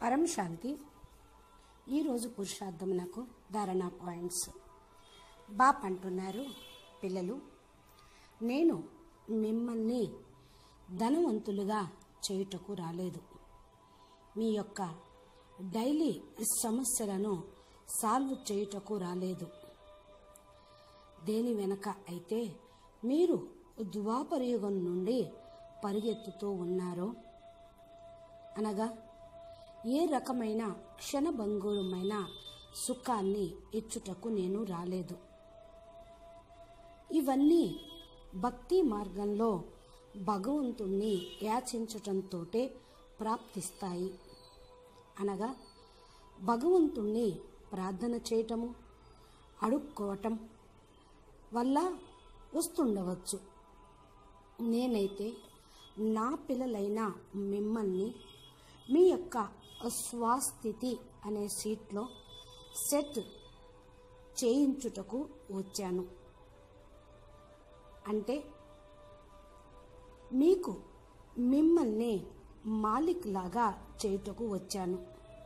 పరం శాంతి ఈరోజు పురుషార్థమునకు ధారణ పాయింట్స్ బాప్ అంటున్నారు పిల్లలు నేను మిమ్మల్ని ధనవంతులుగా చేయుటకు రాలేదు మీ యొక్క డైలీ సమస్యలను సాల్వ్ చేయుటకు రాలేదు దేని వెనక అయితే మీరు ద్వాపరయుగం నుండి పరిగెత్తుతూ ఉన్నారో అనగా ఏ రకమైన క్షణభంగురమైన సుఖాన్ని ఇచ్చుటకు నేను రాలేదు ఇవన్నీ భక్తి మార్గంలో భగవంతుణ్ణి యాచించటంతోటే ప్రాప్తిస్తాయి అనగా భగవంతుణ్ణి ప్రార్థన చేయటము అడుక్కోవటం వల్ల వస్తుండవచ్చు నేనైతే నా పిల్లలైన మిమ్మల్ని మీ యొక్క స్వాస్థితి అనే సీట్లో సెట్ చేయించుటకు వచ్చాను అంటే మీకు మిమ్మల్ని మాలిక్ లాగా చేయుటకు వచ్చాను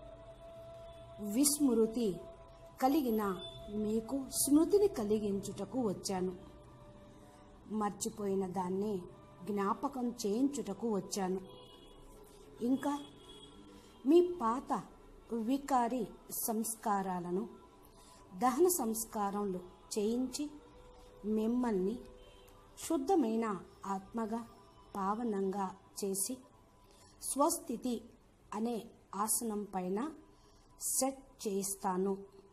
విస్మృతి కలిగిన మీకు స్మృతిని కలిగించుటకు వచ్చాను మర్చిపోయిన దాన్ని జ్ఞాపకం చేయించుటకు వచ్చాను ఇంకా మీ పాత వికారి సంస్కారాలను దహన సంస్కారములు చేయించి మిమ్మల్ని శుద్ధమైన ఆత్మగా పావనంగా చేసి స్వస్థితి అనే ఆసనం పైన సెట్ చేయిస్తాను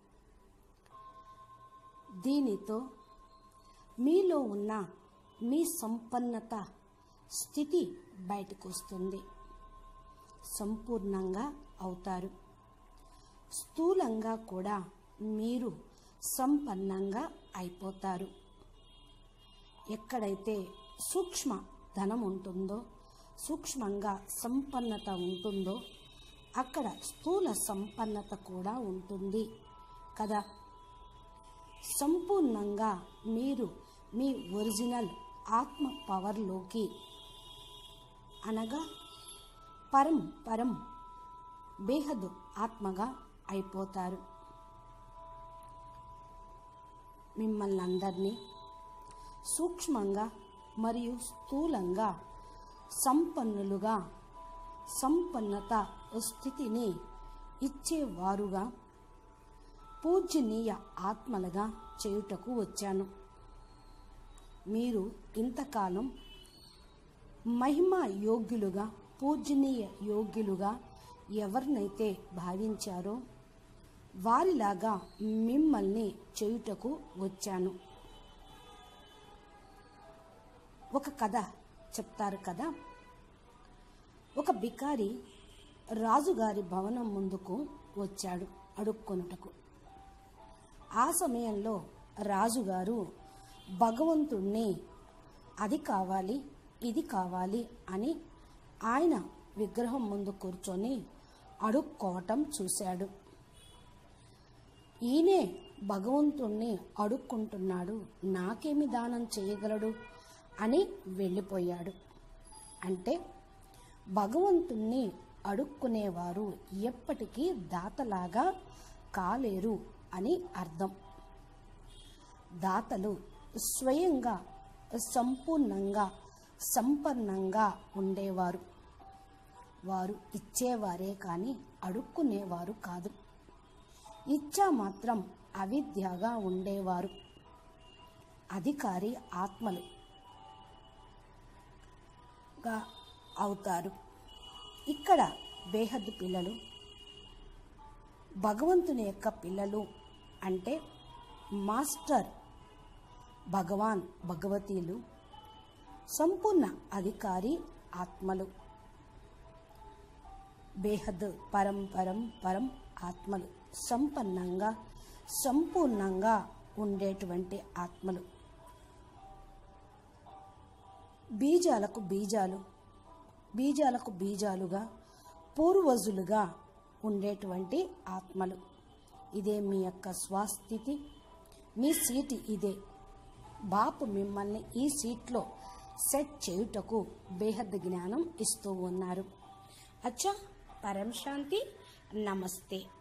దీనితో మీలో ఉన్న మీ సంపన్నత స్థితి బయటకు వస్తుంది సంపూర్ణంగా అవుతారు స్థూలంగా కూడా మీరు సంపన్నంగా అయిపోతారు ఎక్కడైతే సూక్ష్మ ధనం ఉంటుందో సూక్ష్మంగా సంపన్నత ఉంటుందో అక్కడ స్థూల సంపన్నత కూడా ఉంటుంది కదా సంపూర్ణంగా మీరు మీ ఒరిజినల్ ఆత్మ పవర్లోకి అనగా పరం పరం బేహదు ఆత్మగా అయిపోతారు మిమ్మల్ని అందరినీ సూక్ష్మంగా మరియు స్థూలంగా సంపన్నులుగా సంపన్నత స్థితిని ఇచ్చేవారుగా పూజనీయ ఆత్మలుగా చేయుటకు వచ్చాను మీరు ఇంతకాలం మహిమా యోగ్యులుగా పూజనీయ యోగ్యులుగా ఎవరినైతే భావించారో వారిలాగా మిమ్మల్ని చేయుటకు వచ్చాను ఒక కథ చెప్తారు కదా ఒక బికారి రాజుగారి భవనం ముందుకు వచ్చాడు అడుక్కొనుటకు ఆ సమయంలో రాజుగారు భగవంతుణ్ణి అది కావాలి ఇది కావాలి అని ఆయన విగ్రహం ముందు కూర్చొని అడుక్కోవటం చూశాడు ఈయనే భగవంతుణ్ణి అడుక్కుంటున్నాడు నాకేమి దానం చేయగలడు అని వెళ్ళిపోయాడు అంటే భగవంతుణ్ణి అడుక్కునేవారు ఎప్పటికీ దాతలాగా కాలేరు అని అర్థం దాతలు స్వయంగా సంపూర్ణంగా సంపన్నంగా ఉండేవారు వారు ఇచ్చేవారే కానీ అడుక్కునేవారు కాదు ఇచ్చా మాత్రం అవిద్యగా ఉండేవారు అధికారి ఆత్మలు గా అవుతారు ఇక్కడ బేహద్దు పిల్లలు భగవంతుని యొక్క పిల్లలు అంటే మాస్టర్ భగవాన్ భగవతీలు సంపూర్ణ అధికారి ఆత్మలు బేహద్ పరం పరం పరం ఆత్మలు సంపన్నంగా సంపూర్ణంగా ఉండేటువంటి ఆత్మలు బీజాలకు బీజాలు బీజాలకు బీజాలుగా పూర్వజులుగా ఉండేటువంటి ఆత్మలు ఇదే మీ యొక్క స్వాస్థితి మీ సీటు ఇదే బాపు మిమ్మల్ని ఈ సీట్లో సెట్ చేయుటకు బేహద్ జ్ఞానం ఇస్తూ ఉన్నారు అచ్చా పరం శాంతి నమస్తే